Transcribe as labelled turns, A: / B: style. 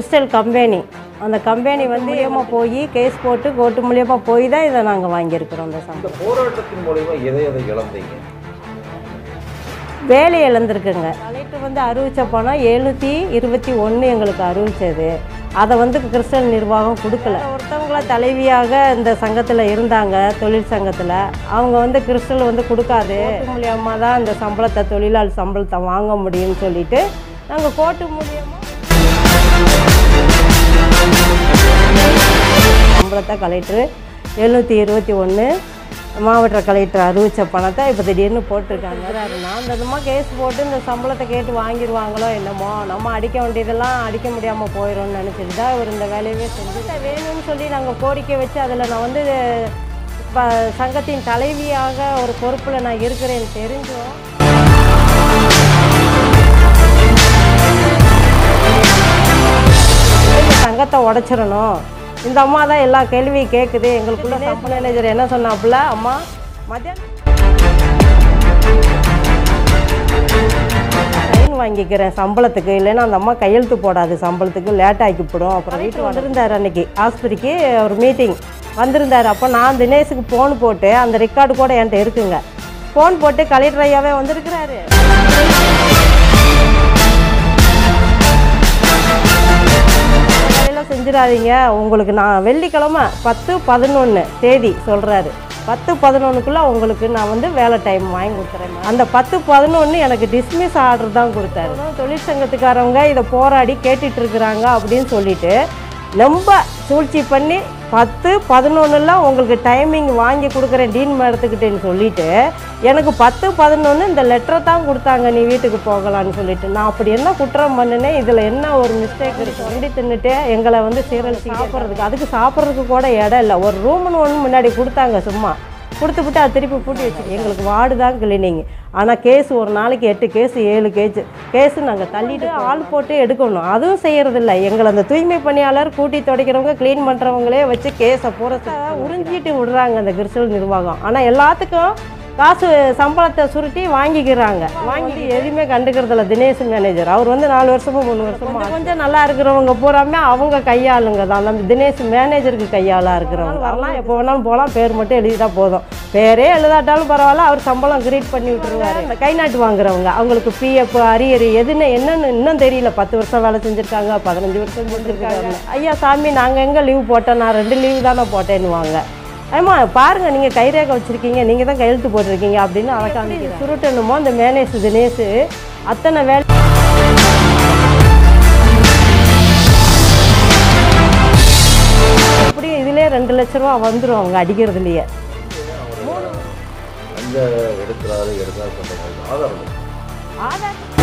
A: Crystal company அந்த company வந்து மூலியமாக போய் கேஸ் போட்டு கோர்ட்டு மூலியமாக போய் தான் இதை நாங்கள் வாங்கியிருக்கிறோம் இந்த சம்பளம்
B: இந்த போராட்டத்தின் மூலயமா எதை எதை இழந்தீங்க
A: வேலை இழந்திருக்குங்க கலெக்டர் வந்து அறிவிச்ச பணம் எழுநூற்றி இருபத்தி ஒன்று எங்களுக்கு அறிவிச்சது அதை வந்து கிறிஸ்டல் நிர்வாகம் கொடுக்கல ஒருத்தவங்கள தலைவியாக இந்த சங்கத்தில் இருந்தாங்க தொழில் சங்கத்தில் அவங்க வந்து கிறிஸ்டல் வந்து கொடுக்காது கோர்ட்டு மூலியமாக தான் இந்த சம்பளத்தை தொழிலாளர் சம்பளத்தை வாங்க முடியும்னு சொல்லிட்டு நாங்கள் கோர்ட்டு மூலியமாக சம்பளத்தை கலெக்டர் எழுநூற்றி இருபத்தி ஒன்று மாவட்ட கலெக்டர் அறிவிச்ச பணத்தை இப்போ திடீர்னு போட்டிருக்காங்க நான் அந்த விதமாக கேஸ் போட்டு இந்த சம்பளத்தை கேட்டு வாங்கிடுவாங்களோ என்னமோ நம்ம அடிக்க வேண்டியதெல்லாம் அடிக்க முடியாமல் போயிடும்னு நினச்சிட்டு தான் இவர் இந்த வேலையவே செஞ்சு வேணும்னு சொல்லி நாங்கள் கோரிக்கை வச்சு அதில் நான் வந்து இப்போ சங்கத்தின் தலைவியாக ஒரு பொறுப்பில் நான் இருக்கிறேன்னு தெரிஞ்சும் இந்த சங்கத்தை உடைச்சிடணும் இந்த அம்மா தான் எல்லா கேள்வியும் கேட்குது எங்களுக்குள்ள சப் மேனேஜர் என்ன சொன்னாப்புல அம்மா மத்தியானம் சைன் வாங்கிக்கிறேன் சம்பளத்துக்கு இல்லைன்னா அந்த அம்மா கையெழுத்து போடாது சம்பளத்துக்கு லேட் ஆக்கிப்படும் அப்புறம் வீட்டு வந்திருந்தார் அன்னைக்கு ஆஸ்பத்திரிக்கு ஒரு மீட்டிங் வந்திருந்தார் அப்போ நான் தினேஷுக்கு ஃபோன் போட்டு அந்த ரெக்கார்டு கூட என்கிட்ட இருக்குங்க ஃபோன் போட்டு கலெக்டர் ஐயாவே வந்திருக்கிறாரு வேலையெல்லாம் செஞ்சிடாதீங்க உங்களுக்கு நான் வெள்ளிக்கிழமை பத்து பதினொன்று தேதி சொல்கிறாரு பத்து பதினொன்றுக்குள்ளே உங்களுக்கு நான் வந்து வேலை டைம் வாங்கி கொடுத்துறேன் அந்த பத்து பதினொன்று எனக்கு டிஸ்மிஸ் ஆர்டர் தான் கொடுத்தாரு தொழிற்சங்கத்துக்காரவங்க இதை போராடி கேட்டுட்டு இருக்கிறாங்க அப்படின்னு சொல்லிட்டு ரொம்ப சூழ்ச்சி பண்ணி பத்து பதினொன்றுலாம் உங்களுக்கு டைமிங் வாங்கி கொடுக்குறேன் டீன் மேடத்துக்கிட்டேன்னு சொல்லிட்டு எனக்கு பத்து பதினொன்று இந்த லெட்டரை தான் கொடுத்தாங்க நீ வீட்டுக்கு போகலான்னு சொல்லிட்டு நான் அப்படி என்ன குற்றம் பண்ணினேன் இதில் என்ன ஒரு மிஸ்டேக் இருக்கு வண்டி தின்னுட்டு எங்களை வந்து சீரல் சாப்பிட்றதுக்கு அதுக்கு சாப்பிட்றதுக்கு கூட இடம் இல்லை ஒரு ரூம்னு ஒன்று முன்னாடி கொடுத்தாங்க சும்மா கொடுத்துவிட்டு அதை திருப்பி பூட்டி வச்சு எங்களுக்கு வார்டு தான் கிளீனிங் ஆனால் கேஸ் ஒரு நாளைக்கு எட்டு கேஸ் ஏழு கேஸ் கேஸு நாங்கள் தள்ளிட்டு ஆள் போட்டு எடுக்கணும் அதுவும் செய்யறதில்ல எங்களை அந்த தூய்மை பணியாளர் கூட்டி துடைக்கிறவங்க க்ளீன் பண்ணுறவங்களே வச்சு கேஸை பூரத்தை உறிஞ்சிட்டு விடுறாங்க அந்த கிறிஸ்டல் நிர்வாகம் ஆனால் எல்லாத்துக்கும் காசு சம்பளத்தை சுருட்டி வாங்கிக்கிறாங்க வாங்கி எதுவுமே கண்டுக்கிறதில்ல தினேஷ் மேனேஜர் அவர் வந்து நாலு வருஷமா மூணு வருஷமா கொஞ்சம் கொஞ்சம் நல்லா இருக்கிறவங்க பூராமே அவங்க கையாளுங்க தான் நம்ம தினேஷ் மேனேஜருக்கு கையாளாக இருக்கிறவங்க வரலாம் எப்போ வேணாலும் போகலாம் பேர் மட்டும் எழுதிட்டா போதும் பேரே எழுதாட்டாலும் பரவாயில்ல அவர் சம்பளம் கிரியேட் பண்ணி விட்டுருவாரு இந்த கை நாட்டு வாங்குறவங்க அவங்களுக்கு பிஎஃப் அரியர் எதுன்னு என்னன்னு இன்னும் தெரியல பத்து வருஷம் வேலை செஞ்சுருக்காங்க பதினஞ்சு வருஷம் செஞ்சுருக்காங்க ஐயா சாமி நாங்கள் எங்கே லீவ் போட்டோம் நான் ரெண்டு லீவு தானே போட்டேன்னுவாங்க ஆமா பாருங்க நீங்க கைரேகை வச்சிருக்கீங்க நீங்க தான் கையெழுத்து போட்டிருக்கீங்க அப்படின்னு அதை காமிக்கிறேன் சுருட்டணுமோ அந்த மேனேஜ் தினேஷ் அத்தனை வேலை எப்படியும் இதுலயே ரெண்டு லட்ச ரூபா வந்துரும் அவங்க அடிக்கிறதுலயே
B: அங்க எடுக்கிறாரு எடுக்காது சொல்ற மாதிரி ஆதாரம் இருக்கு.
A: ஆதார்